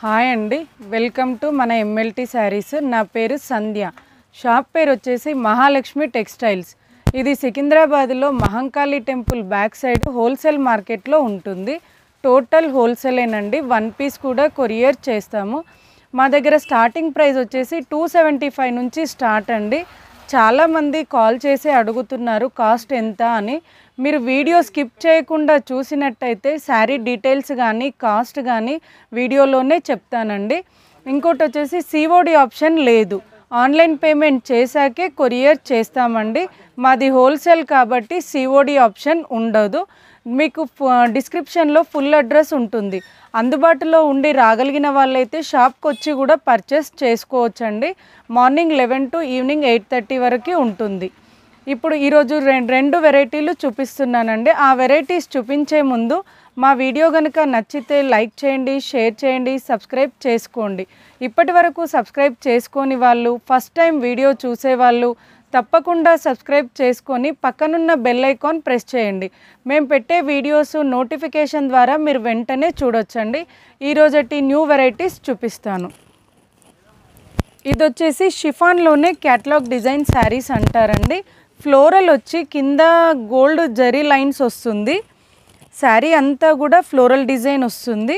hi అండి welcome to మన MLT saris నా పేరు సంధ్య షాప్ పేరు వచ్చేసి మహాలక్ష్మి టెక్స్టైల్స్ ఇది సికింద్రాబాద్లో Mahankali temple back side wholesale మార్కెట్లో ఉంటుంది టోటల్ హోల్సేలేనండి వన్ పీస్ కూడా కొరియర్ చేస్తాము మా దగ్గర స్టార్టింగ్ ప్రైస్ వచ్చేసి టూ సెవెంటీ ఫైవ్ నుంచి స్టార్ట్ అండి చాలామంది కాల్ చేసి అడుగుతున్నారు కాస్ట్ ఎంత అని మీరు వీడియో స్కిప్ చేయకుండా చూసినట్టయితే శారీ డీటెయిల్స్ కానీ కాస్ట్ కానీ వీడియోలోనే చెప్తానండి ఇంకోటి వచ్చేసి సిఓడి ఆప్షన్ లేదు ఆన్లైన్ పేమెంట్ చేశాకే కొరియర్ చేస్తామండి మాది హోల్సేల్ కాబట్టి సిఓడి ఆప్షన్ ఉండదు మీకు డిస్క్రిప్షన్లో ఫుల్ అడ్రస్ ఉంటుంది అందుబాటులో ఉండి రాగలిగిన వాళ్ళైతే షాప్కి వచ్చి కూడా పర్చేస్ చేసుకోవచ్చండి morning eleven to evening eight thirty వరకు ఉంటుంది ఇప్పుడు ఈరోజు రెం- రెండు వెరైటీలు చూపిస్తున్నానండి ఆ వెరైటీస్ చూపించే ముందు మా వీడియో కనుక నచ్చితే లైక్ చేయండి షేర్ చేయండి సబ్స్క్రైబ్ చేసుకోండి ఇప్పటి వరకు సబ్స్క్రైబ్ చేసుకొని వాళ్ళు ఫస్ట్ టైం వీడియో చూసేవాళ్ళు తప్పకుండా సబ్స్క్రైబ్ చేసుకొని పక్కనున్న బెల్ ఐకాన్ ప్రెస్ చేయండి మేము పెట్టే వీడియోస్ నోటిఫికేషన్ ద్వారా మీరు వెంటనే చూడొచ్చండి ఈరోజటి న్యూ వెరైటీస్ చూపిస్తాను ఇది వచ్చేసి షిఫాన్లోనే క్యాటలాగ్ డిజైన్ శారీస్ అంటారండి ఫ్లోరల్ వచ్చి కింద గోల్డ్ జరీ లైన్స్ వస్తుంది శారీ అంతా కూడా ఫ్లోరల్ డిజైన్ వస్తుంది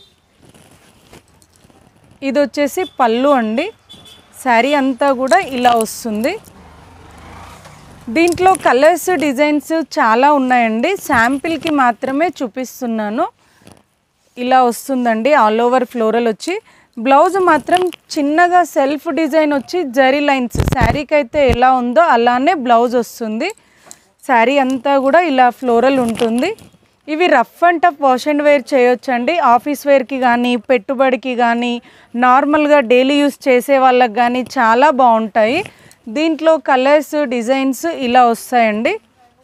ఇది వచ్చేసి పళ్ళు అండి శారీ అంతా కూడా ఇలా వస్తుంది దీంట్లో కలర్స్ డిజైన్స్ చాలా ఉన్నాయండి శాంపిల్కి మాత్రమే చూపిస్తున్నాను ఇలా వస్తుందండి ఆల్ ఓవర్ ఫ్లోరల్ వచ్చి బ్లౌజ్ మాత్రం చిన్నగా సెల్ఫ్ డిజైన్ వచ్చి జరీ లైన్స్ శారీకి అయితే ఎలా ఉందో అలానే బ్లౌజ్ వస్తుంది శారీ అంతా కూడా ఇలా ఫ్లోరల్ ఉంటుంది ఇవి rough and tough wash and wear చేయొచ్చండి ఆఫీస్ వేర్కి కానీ పెట్టుబడికి కానీ నార్మల్గా డైలీ యూస్ చేసే వాళ్ళకి కానీ చాలా బాగుంటాయి దీంట్లో కలర్స్ డిజైన్స్ ఇలా వస్తాయండి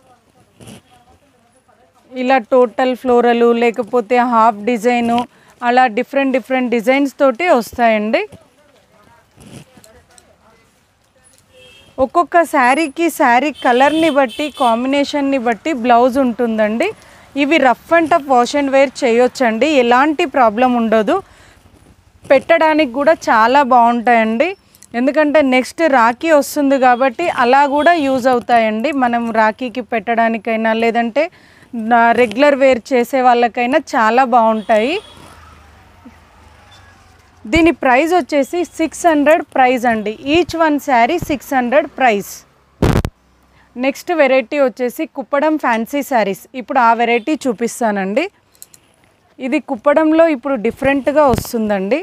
ఇలా టోటల్ ఫ్లోరలు లేకపోతే హాఫ్ డిజైను అలా డిఫరెంట్ డిఫరెంట్ డిజైన్స్ తోటి వస్తాయండి ఒక్కొక్క శారీకి శారీ కలర్ని బట్టి కాంబినేషన్ని బట్టి బ్లౌజ్ ఉంటుందండి ఇవి rough and tough wash and wear చేయొచ్చండి ఎలాంటి ప్రాబ్లం ఉండదు పెట్టడానికి కూడా చాలా బాగుంటాయండి ఎందుకంటే నెక్స్ట్ రాఖీ వస్తుంది కాబట్టి అలా కూడా యూజ్ అవుతాయండి మనం రాఖీకి పెట్టడానికైనా లేదంటే నా- రెగ్యులర్ వేర్ చేసే వాళ్ళకైనా చాలా బాగుంటాయి దీని ప్రైస్ వచ్చేసి సిక్స్ హండ్రెడ్ ప్రైస్ అండి each one sari six hundred price next variety వచ్చేసి కుప్పడం ఫ్యాన్సీ శారీస్ ఇప్పుడు ఆ వెరైటీ చూపిస్తానండి ఇది కుప్పడంలో ఇప్పుడు డిఫరెంట్గా వస్తుందండి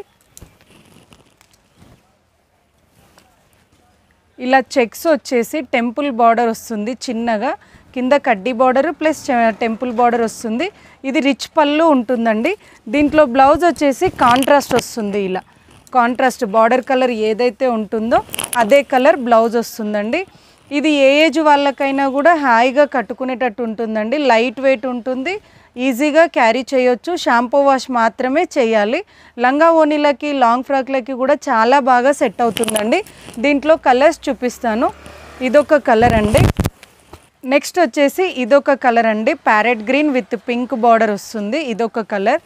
ఇలా చెక్స్ వచ్చేసి టెంపుల్ బార్డర్ వస్తుంది చిన్నగా కింద కడ్డీ బార్డర్ ప్లస్ టెంపుల్ బార్డర్ వస్తుంది ఇది రిచ్ పళ్ళు ఉంటుందండి దీంట్లో బ్లౌజ్ వచ్చేసి కాంట్రాస్ట్ వస్తుంది ఇలా కాంట్రాస్ట్ బార్డర్ కలర్ ఏదైతే ఉంటుందో అదే కలర్ బ్లౌజ్ వస్తుందండి ఇది ఏ ఏజ్ వాళ్ళకైనా కూడా హాయిగా కట్టుకునేటట్టు ఉంటుందండి లైట్ వెయిట్ ఉంటుంది ఈజీగా క్యారీ చేయొచ్చు షాంపూ వాష్ మాత్రమే చేయాలి లంగా ఓనీలకి లాంగ్ ఫ్రాక్లకి కూడా చాలా బాగా సెట్ అవుతుందండి దీంట్లో కలర్స్ చూపిస్తాను ఇదొక కలర్ అండి నెక్స్ట్ వచ్చేసి ఇదొక కలర్ అండి parrot green with pink border వస్తుంది ఇదొక కలర్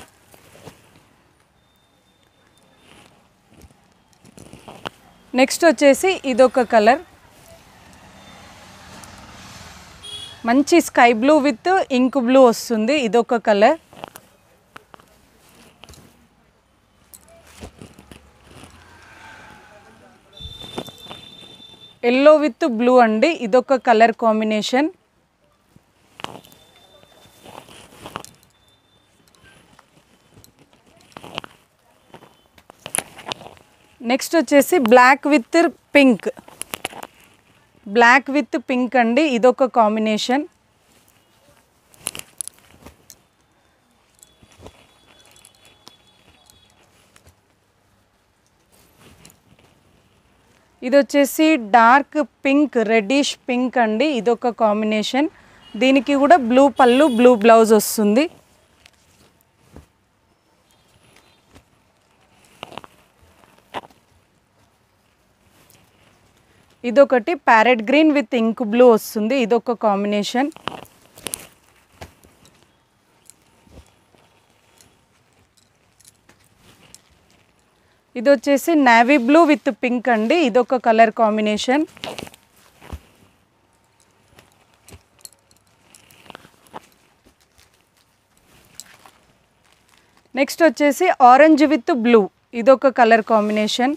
నెక్స్ట్ వచ్చేసి ఇదొక కలర్ మంచి sky blue with ink blue వస్తుంది ఇదొక కలర్ ఎల్లో విత్ బ్లూ అండి ఇదొక కలర్ కాంబినేషన్ నెక్స్ట్ వచ్చేసి black with pink black with pink అండి ఇదొక కాంబినేషన్ ఇది వచ్చేసి డార్క్ పింక్ రెడ్డిష్ పింక్ అండి ఇదొక కాంబినేషన్ దీనికి కూడా బ్లూ పళ్ళు బ్లూ బ్లౌజ్ వస్తుంది ఇదొకటి parrot green with ink blue వస్తుంది ఇదొక కాంబినేషన్ ఇది వచ్చేసి నావీ బ్లూ విత్ పింక్ అండి ఇదొక కలర్ కాంబినేషన్ నెక్స్ట్ వచ్చేసి ఆరెంజ్ విత్ బ్లూ ఇదొక కలర్ కాంబినేషన్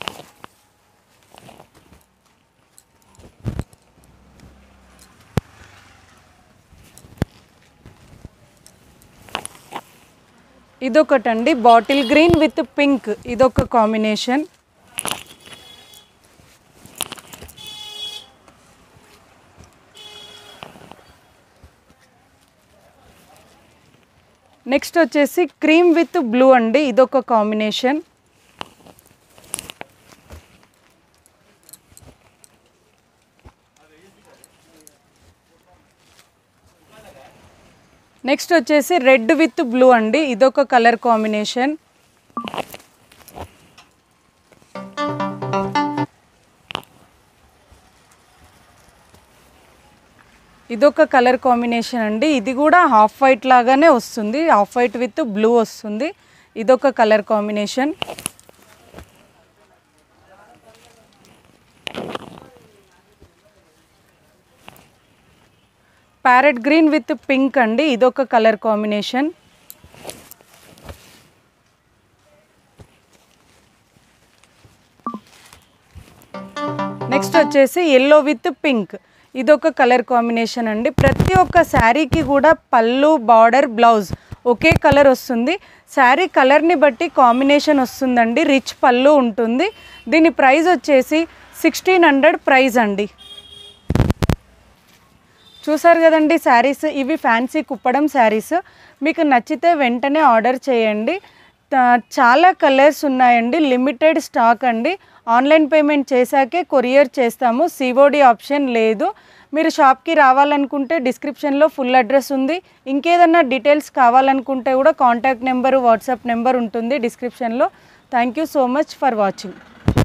ఇదొకటండి బాటిల్ గ్రీన్ విత్ పింక్ ఇదొక కాంబినేషన్ నెక్స్ట్ వచ్చేసి క్రీమ్ విత్ బ్లూ అండి ఇదొక కాంబినేషన్ నెక్స్ట్ వచ్చేసి రెడ్ విత్ బ్లూ అండి ఇదొక కలర్ కాంబినేషన్ ఇదొక కలర్ కాంబినేషన్ అండి ఇది కూడా హాఫ్ వైట్ లాగానే వస్తుంది హాఫ్ వైట్ విత్ బ్లూ వస్తుంది ఇదొక colour combination parrot green with pink అండి ఇదొక కలర్ కాంబినేషన్ నెక్స్ట్ వచ్చేసి ఎల్లో విత్ పింక్ ఇదొక కలర్ కాంబినేషన్ అండి ప్రతి ఒక్క శారీకి కూడా పళ్ళు బార్డర్ బ్లౌజ్ ఒకే కలర్ వస్తుంది శారీ కలర్ని బట్టి కాంబినేషన్ వస్తుందండి రిచ్ పళ్ళు ఉంటుంది దీని ప్రైస్ వచ్చేసి సిక్స్టీన్ హండ్రెడ్ ప్రైస్ అండి చూసారు కదండి శారీస్ ఇవి ఫ్యాన్సీ కుప్పడం శారీస్ మీకు నచ్చితే వెంటనే ఆర్డర్ చేయండి త- చాలా కలర్స్ ఉన్నాయండి లిమిటెడ్ స్టాక్ అండి ఆన్లైన్ పేమెంట్ చేశాకే కొరియర్ చేస్తాము సిఓడి ఆప్షన్ లేదు మీరు షాప్కి రావాలనుకుంటే డిస్క్రిప్షన్లో ఫుల్ అడ్రస్ ఉంది ఇంకేదన్నా డీటెయిల్స్ కావాలనుకుంటే కూడా కాంటాక్ట్ నెంబర్ వాట్సాప్ నెంబర్ ఉంటుంది డిస్క్రిప్షన్లో thank you so much for watching